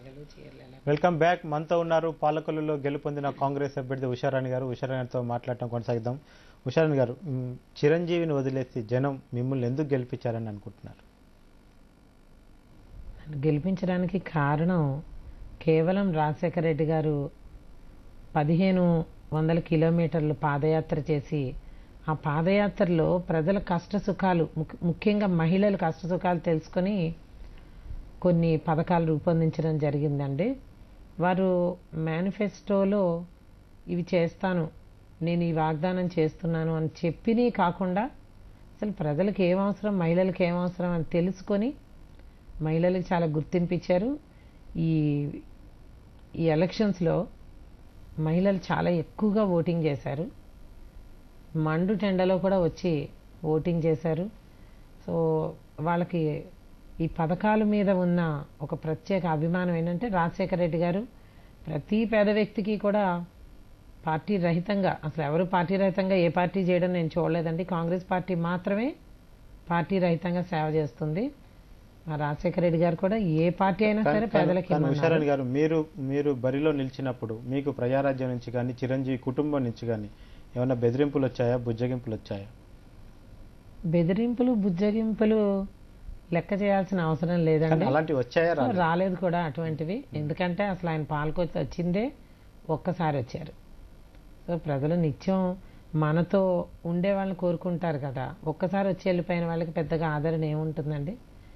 చీరలు చీరలు ఎలా వెల్కమ్ బ్యాక్ మనతో ఉన్నారు పాలకొల్లులో గెలుపొందిన కాంగ్రెస్ అభ్యర్థి ఉషారాణి గారు ఉషారాణితో మాట్లాడటం కొనసాగిద్దాం ఉషారాణి గారు మ్, చిరంజీవిని వదిలేసి జనం మిమ్మల్ని ఎందుకు గెలిపించారని అనుకుంటున్నారు నన్ను గెలిపించడానికి కారణం కేవలం రాజశేఖర రెడ్డి గారు పదిహేను వందల కిలోమీటర్లు పాదయాత్ర చేసి ఆ పాదయాత్రలో ప్రజల కష్ట సుఖాలు ముఖ్య- ముఖ్యంగా మహిళల కష్ట సుఖాలు తెలుసుకొని కొన్ని పథకాలు రూపొందించడం జరిగిందండి వారు మేనిఫెస్టోలో ఇవి చేస్తాను నేను ఈ వాగ్దానం చేస్తున్నాను అని చెప్పిని కాకుండా అసలు ప్రజలకు ఏం అవసరం మహిళలకు ఏం అవసరం అని తెలుసుకొని మహిళలకు చాలా గుర్తింపు ఇచ్చారు ఈ ఈ ఎలక్షన్స్లో మహిళలు చాలా ఎక్కువగా ఓటింగ్ చేశారు మండు టెండలో కూడా వచ్చి ఓటింగ్ చేశారు సో వాళ్ళకి ఈ పథకాల మీద ఉన్న ఒక ప్రత్యేక అభిమానం ఏంటంటే రాజశేఖర రెడ్డి గారు ప్రతి పేద వ్యక్తికి కూడా పార్టీ రహితంగా అసలు ఎవరు పార్టీ రహితంగా ఏ పార్టీ చేయడం నేను చూడలేదండి కాంగ్రెస్ పార్టీ మాత్రమే పార్టీ రహితంగా సేవ చేస్తుంది మా రాజశేఖర రెడ్డి గారు కూడా ఏ పార్టీ అయినా సరే పేదలకి కానీ ఇమ్మన్నారు. ఉషారాణి గారు మీరు మీరు బరిలో నిలిచినప్పుడు మీకు ప్రజారాజ్యం నుంచి కానీ చిరంజీవి కుటుంబం నుంచి కానీ ఏమైనా బెదిరింపులు వచ్చాయా బుజ్జగింపులు వచ్చాయా బెదిరింపులు బుజ్జగింపులు లెక్క చేయాల్సిన అవసరం కానీ లేదండి అలాంటివి వచ్చాయా సో రాలేదా? రాలేదు కూడా అటువంటివి ఎందుకంటే అసలు ఆయన పాల్కొచ్చి వచ్చిందే ఒక్కసారి వచ్చారు సో ప్రజలు నిత్యం మనతో ఉండే వాళ్ళని కోరుకుంటారు కదా ఒక్కసారి వచ్చి వెళ్ళిపోయిన వాళ్ళకి పెద్దగా ఆదరణ ఏముంటుందండి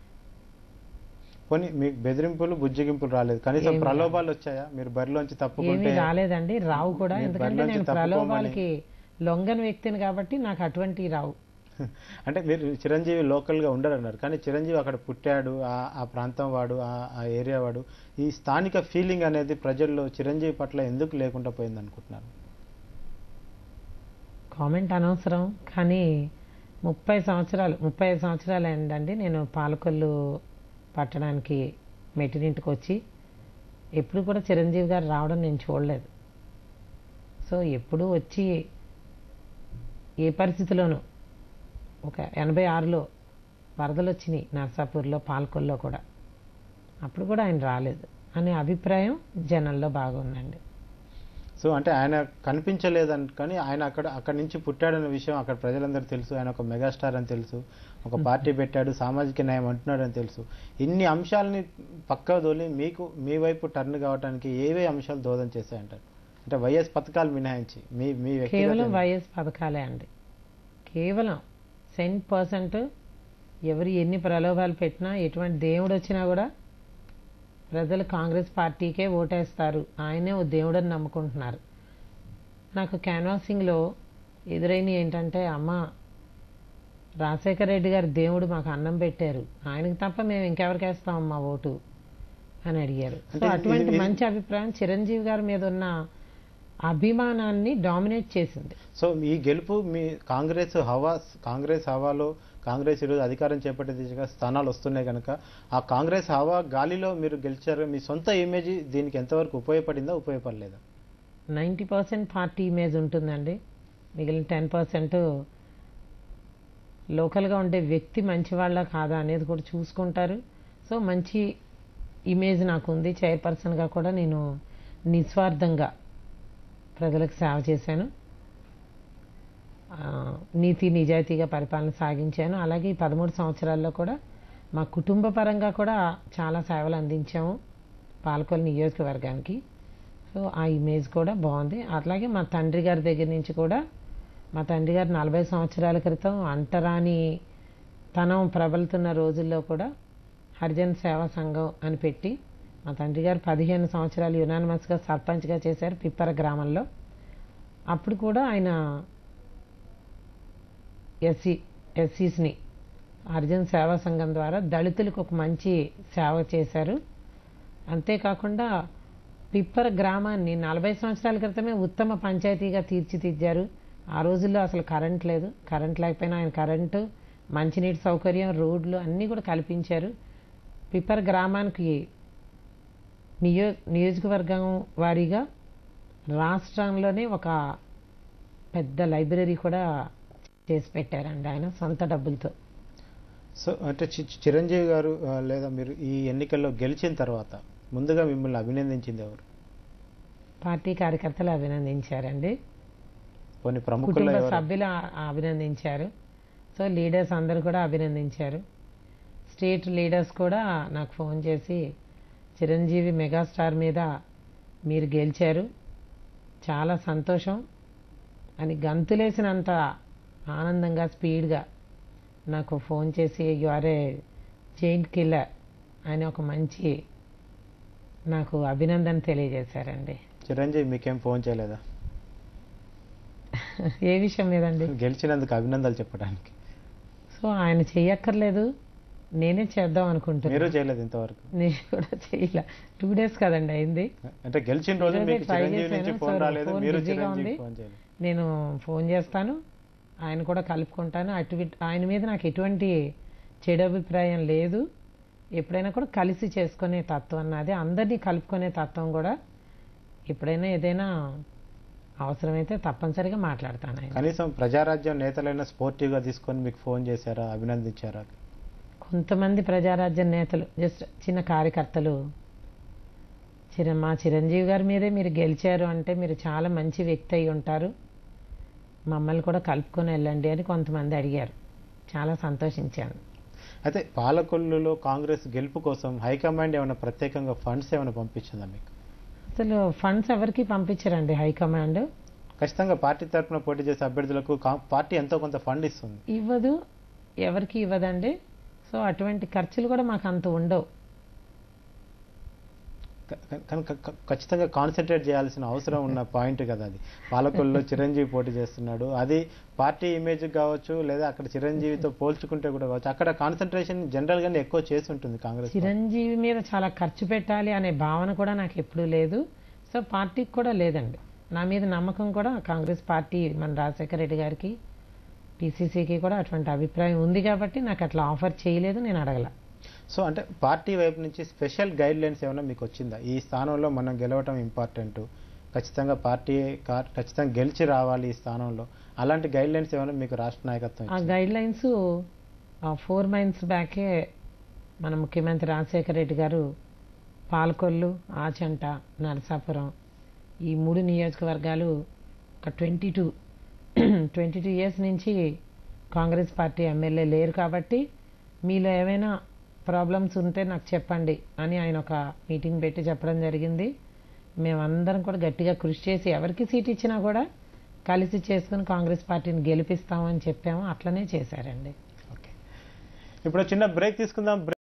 పోనీ మీకు బెదిరింపులు బుజ్జగింపులు రాలేదు కనీసం ఏమీ ప్రలోభాలు వచ్చాయా మీరు బరిలోంచి ఏమీ తప్పుకుంటే రాలేదండి రావు కూడా మీరు ఎందుకంటే బరిలోంచి నేను తప్పుకోమని- ప్రలోభాలకి లొంగని వ్యక్తిని కాబట్టి నాకు అటువంటి రావు అంటే మీరు చిరంజీవి లోకల్ గా ఉండరన్నారు కానీ చిరంజీవి అక్కడ పుట్టాడు ఆ- ఆ ప్రాంతం వాడు ఆ- ఆ ఏరియా వాడు ఈ స్థానిక ఫీలింగ్ అనేది ప్రజల్లో చిరంజీవి పట్ల ఎందుకు లేకుండా పోయింది అనుకుంటున్నారు కామెంట్ అనవసరం కానీ ముప్పై సంవత్సరాలు ముప్పై ఐదు సంవత్సరాలు అయిందండి నేను పాలకొల్లు పట్టడానికి మెట్టినింటికి వచ్చి ఎప్పుడు కూడా చిరంజీవి గారు రావడం నేను చూడలేదు సో ఎప్పుడు వచ్చి ఏ పరిస్థితిలోనూ ఒక ఎనభై ఆరులో వరదలు వచ్చినాయి నర్సాపూర్లో పాలకొల్లో కూడా అప్పుడు కూడా ఆయన రాలేదు అనే అభిప్రాయం జనంలో బాగుందండి సో అంటే ఆయన కనిపించలేదని కానీ ఆయన అక్కడ అక్కడ నుంచి పుట్టాడన్న విషయం అక్కడ ప్రజలందరూ తెలుసు ఆయన ఒక మెగాస్టార్ అని తెలుసు ఒక పార్టీ పెట్టాడు సామాజిక న్యాయం అంటున్నాడు అని తెలుసు ఇన్ని అంశాలని పక్క దోలి మీకు మీ వైపు టర్న్ కావడానికి ఏవే అంశాలు దోదం చేశాయంటారు అంటే వైఎస్ పథకాలు మినహాయించి మీ మీ వ్యక్తిగత కేవలం వైఎస్ పథకాలే అండి కేవలం సెంట్ పర్సెంట్ ఎవరు ఎన్ని ప్రలోభాలు పెట్టినా ఎటువంటి దేవుడు వచ్చినా కూడా ప్రజలు కాంగ్రెస్ పార్టీకే ఓటేస్తారు ఆయనే ఓ దేవుడని నమ్ముకుంటున్నారు నాకు క్యాన్వాసింగ్లో ఎదురైన ఏంటంటే అమ్మ రాజశేఖర రెడ్డి గారు దేవుడు మాకు అన్నం పెట్టారు ఆయనకి తప్ప మేము ఇంకెవరికి వేస్తామమ్మా ఓటు అని అడిగారు సో అంటే ఇది- అటువంటి ఇది- మంచి అభిప్రాయం చిరంజీవి గారి మీద ఉన్న అభిమానాన్ని డామినేట్ చేసింది సో ఈ గెలుపు మీ కాంగ్రెస్ హవా కాంగ్రెస్ హవాలో కాంగ్రెస్ ఈరోజు అధికారం చేపట్టే దిశగా స్థానాలు వస్తున్నాయి కనుక ఆ కాంగ్రెస్ హవా గాలిలో మీరు గెలిచారు మీ సొంత ఇమేజ్ దీనికి ఎంతవరకు ఉపయోగపడిందా ఉపయోగపడలేదా నైంటీ పర్సెంట్ పార్టీ ఇమేజ్ ఉంటుందండి మిగిలిన టెన్ పర్సెంట్ లోకల్గా ఉండే వ్యక్తి మంచివాళ్ళ కాదా అనేది కూడా చూసుకుంటారు సో మంచి ఇమేజ్ నాకు ఉంది చైర్పర్సన్గా కూడా నేను నిస్వార్థంగా ప్రజలకు సేవ చేశాను ఆ, నీతి నిజాయితీగా పరిపాలన సాగించాను అలాగే ఈ పదమూడు సంవత్సరాల్లో కూడా మా కుటుంబ పరంగా కూడా చాలా సేవలు అందించాము పాలకొల్లు నియోజకవర్గానికి సో ఆ ఇమేజ్ కూడా బాగుంది అట్లాగే మా తండ్రి గారి దగ్గర నుంచి కూడా మా తండ్రి గారు నలభై సంవత్సరాల క్రితం అంటరాని తనం ప్రబలుతున్న రోజుల్లో కూడా హరిజన్ సేవా సంఘం అని పెట్టి మా తండ్రి గారు పదిహేను సంవత్సరాలు యునానిమస్గా సర్పంచ్గా చేశారు పిప్పర గ్రామంలో అప్పుడు కూడా ఆయన ఎస్సీ ఎస్సీస్ని హరిజన్ సేవా సంఘం ద్వారా దళితులకు ఒక మంచి సేవ చేశారు అంతేకాకుండా పిప్పర గ్రామాన్ని నలభై సంవత్సరాల క్రితమే ఉత్తమ పంచాయతీగా తీర్చిదిద్దారు ఆ రోజుల్లో అసలు కరెంట్ లేదు కరెంట్ లేకపోయినా ఆయన కరెంటు మంచినీటి సౌకర్యం రోడ్లు అన్నీ కూడా కల్పించారు పిప్పర గ్రామానికి నియో నియోజకవర్గం వారీగా రాష్ట్రంలోనే ఒక పెద్ద లైబ్రరీ కూడా చేసి పెట్టారండి ఆయన సొంత డబ్బులతో సో అంటే చి- చిరంజీవి గారు ఆ, లేదా మీరు ఈ ఎన్నికల్లో గెలిచిన తర్వాత ముందుగా మిమ్మల్ని అభినందించింది ఎవరు పార్టీ కార్యకర్తలు అభినందించారండి కొన్ని ప్రముఖులు కుటుంబ ఎవరు సభ్యులు ఆ- అభినందించారు సో లీడర్స్ అందరూ కూడా అభినందించారు స్టేట్ లీడర్స్ కూడా నాకు ఫోన్ చేసి చిరంజీవి మెగాస్టార్ మీద మీరు గెలిచారు చాలా సంతోషం అని గంతులేసినంత ఆనందంగా స్పీడ్గా నాకు ఫోన్ చేసి you are a giant killer అని ఒక మంచి నాకు అభినందన తెలియజేశారండి చిరంజీవి మీకేం ఫోన్ చేయలేదా ఏ విషయం మీదండి గెలిచినందుకు అభినందనలు చెప్పడానికి సో ఆయన చెయ్యక్కర్లేదు నేనే చేద్దాం మీరు అనుకుంటున్నాను చేయలేదు ఇంతవరకు నేను కూడా చెయ్యలే టూ డేస్ కదండి అయింది అంటే గెలిచిన రోజు ఈరోజే మీకు try చిరంజీవి నుంచి చేశాను. ఫోన్ సో రాలేదు ఫోన్ మీరు బిజీగా చిరంజీవి ఉంది. ఫోన్ చేయలేదు నేను ఫోన్ చేస్తాను ఆయన కూడా కలుపుకుంటాను అటు ఆయన మీద నాకు ఎటువంటి చెడు అభిప్రాయం లేదు ఎప్పుడైనా కూడా కలిసి చేసుకునే తత్వం అన్నది అందరినీ కలుపుకునే తత్వం కూడా ఎప్పుడైనా ఏదైనా అవసరమైతే తప్పనిసరిగా మాట్లాడతాను ఆయన కనీసం ప్రజారాజ్యం నేతలైన స్పోర్టివ్ గా తీసుకొని మీకు ఫోన్ చేశారా అభినందించారా కొంతమంది ప్రజారాజ్యం నేతలు జస్ట్ చిన్న కార్యకర్తలు చిర మా చిరంజీవి గారి మీదే మీరు గెలిచారు అంటే మీరు చాలా మంచి వ్యక్తి అయి ఉంటారు మమ్మల్ని కూడా కలుపుకొని వెళ్ళండి అని కొంతమంది అడిగారు చాలా సంతోషించాను అయితే పాలకొల్లులో కాంగ్రెస్ గెలుపు కోసం హైకమాండ్ ఏమైనా ప్రత్యేకంగా ఫండ్స్ ఏమైనా పంపించిందా మీకు అసలు ఫండ్స్ ఎవరికి పంపించారండి హైకమాండ్ ఖచ్చితంగా పార్టీ తరఫున పోటీ చేసే అభ్యర్థులకు కా- పార్టీ ఎంతో కొంత ఫండ్ ఇస్తుంది ఇవ్వదు ఎవరికి ఇవ్వదండి సో అటువంటి ఖర్చులు కూడా మాకు అంత ఉండవు క- క- కానీ క- క- ఖచ్చితంగా కాన్సన్ట్రేట్ చేయాల్సిన అవసరం ఉన్న పాయింట్ కదా అది పాలకొల్లులో చిరంజీవి పోటీ చేస్తున్నాడు అది పార్టీ ఇమేజ్ కావచ్చు లేదా అక్కడ చిరంజీవితో పోల్చుకుంటే కూడా కావచ్చు అక్కడ కాన్సన్ట్రేషన్ జనరల్ గానే ఎక్కువ చేసి ఉంటుంది కాంగ్రెస్ పార్టీ. చిరంజీవి మీద చాలా ఖర్చు పెట్టాలి అనే భావన కూడా నాకు ఎప్పుడూ లేదు సో పార్టీకి కూడా లేదండి నా మీద నమ్మకం కూడా కాంగ్రెస్ పార్టీ మన రాజశేఖర రెడ్డి గారికి పిసిసికి కూడా అటువంటి అభిప్రాయం ఉంది కాబట్టి నాకు అట్లా ఆఫర్ చేయలేదు నేను అడగల సో అంటే పార్టీ వైపు నుంచి స్పెషల్ గైడ్ లైన్స్ ఏమైనా మీకు వచ్చిందా ఈ స్థానంలో మనం గెలవటం ఇంపార్టెంట్ ఖచ్చితంగా పార్టీ కా- ఖచ్చితంగా గెలిచి రావాలి ఈ స్థానంలో అలాంటి గైడ్ లైన్స్ ఏమైనా మీకు రాష్ట్ర నాయకత్వం ఆ ఇచ్చిందా? గైడ్ లైన్స్ ఫోర్ మంత్స్ బ్యాకే మన ముఖ్యమంత్రి రాజశేఖర రెడ్డి గారు పాలకొల్లు ఆచంట నరసాపురం ఈ మూడు నియోజకవర్గాలు ఒక twenty two twenty two years నుంచి కాంగ్రెస్ పార్టీ ఎమ్మెల్యే లేరు కాబట్టి మీలో ఏమైనా ప్రాబ్లమ్స్ ఉంటే నాకు చెప్పండి అని ఆయన ఒక మీటింగ్ పెట్టి చెప్పడం జరిగింది మేమందరం కూడా గట్టిగా కృషి చేసి ఎవరికి సీట్ ఇచ్చినా కూడా కలిసి చేసుకుని కాంగ్రెస్ పార్టీని గెలిపిస్తామని చెప్పాము అట్లనే చేశారండి ఓకే ఇప్పుడు చిన్న బ్రేక్ తీసుకుందాం